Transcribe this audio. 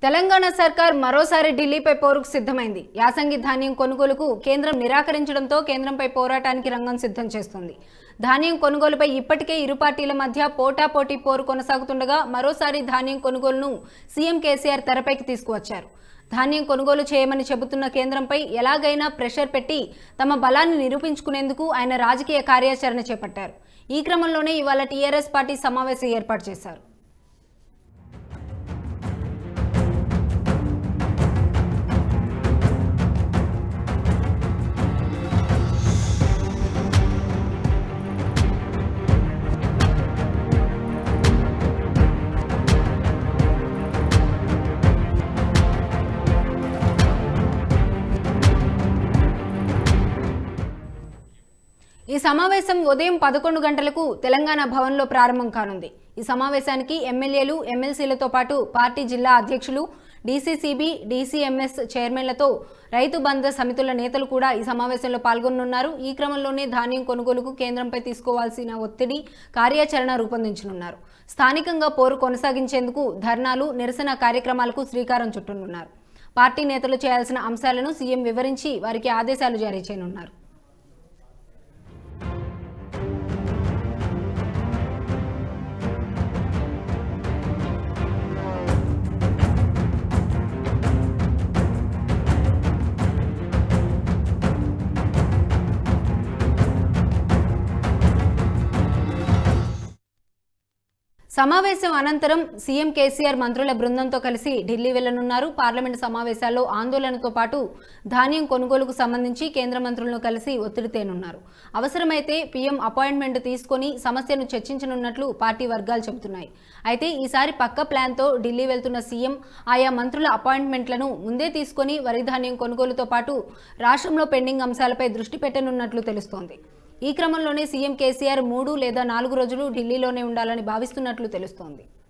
తెలంగాణ సర్కార్ మరోసారి ఢిల్లీపై పోరుకు సిద్ధమైంది యాసంగి ధాన్యం కొనుగోలుకు కేంద్రం నిరాకరించడంతో కేంద్రంపై పోరాటానికి రంగం సిద్ధం చేస్తుంది ధాన్యం కొనుగోలుపై ఇప్పటికే ఇరు పార్టీల మధ్య పోటాపోటీ పోరు కొనసాగుతుండగా మరోసారి ధాన్యం కొనుగోలును సీఎం కేసీఆర్ తెరపైకి తీసుకువచ్చారు ధాన్యం కొనుగోలు చేయమని చెబుతున్న కేంద్రంపై ఎలాగైనా ప్రెషర్ పెట్టి తమ బలాన్ని నిరూపించుకునేందుకు ఆయన రాజకీయ కార్యాచరణ చేపట్టారు ఈ క్రమంలోనే ఇవాళ టీఆర్ఎస్ పార్టీ సమావేశం ఏర్పాటు చేశారు ఈ సమావేశం ఉదయం పదకొండు గంటలకు తెలంగాణ భవన్లో ప్రారంభం కానుంది ఈ సమావేశానికి ఎమ్మెల్యేలు ఎమ్మెల్సీలతో పాటు పార్టీ జిల్లా అధ్యక్షులు డీసీసీబీ డీసీఎంఎస్ చైర్మన్లతో రైతు బంధ సమితుల నేతలు కూడా ఈ సమావేశంలో పాల్గొనున్నారు ఈ క్రమంలోనే ధాన్యం కొనుగోలుకు కేంద్రంపై తీసుకోవాల్సిన ఒత్తిడి కార్యాచరణ రూపొందించనున్నారు స్థానికంగా పోరు కొనసాగించేందుకు ధర్నాలు నిరసన కార్యక్రమాలకు శ్రీకారం చుట్టనున్నారు పార్టీ నేతలు చేయాల్సిన అంశాలను సీఎం వివరించి వారికి ఆదేశాలు జారీ చేయనున్నారు సమావేశం అనంతరం సీఎం కేసీఆర్ మంత్రుల బృందంతో కలిసి ఢిల్లీ వెళ్లనున్నారు పార్లమెంటు సమావేశాల్లో ఆందోళనతో పాటు ధాన్యం కొనుగోలుకు సంబంధించి కేంద్ర మంత్రులను కలిసి ఒత్తిడి తేనున్నారు అవసరమైతే పీఎం అపాయింట్మెంట్ తీసుకొని సమస్యను చర్చించనున్నట్లు పార్టీ వర్గాలు చెబుతున్నాయి అయితే ఈసారి పక్క ప్లాన్తో ఢిల్లీ వెళ్తున్న సీఎం ఆయా మంత్రుల అపాయింట్మెంట్లను ముందే తీసుకొని వరి ధాన్యం కొనుగోలుతో పాటు రాష్ట్రంలో పెండింగ్ అంశాలపై దృష్టి పెట్టనున్నట్లు తెలుస్తోంది ఈ క్రమంలోనే సీఎం కేసీఆర్ మూడు లేదా నాలుగు రోజులు ఢిల్లీలోనే ఉండాలని భావిస్తున్నట్లు తెలుస్తోంది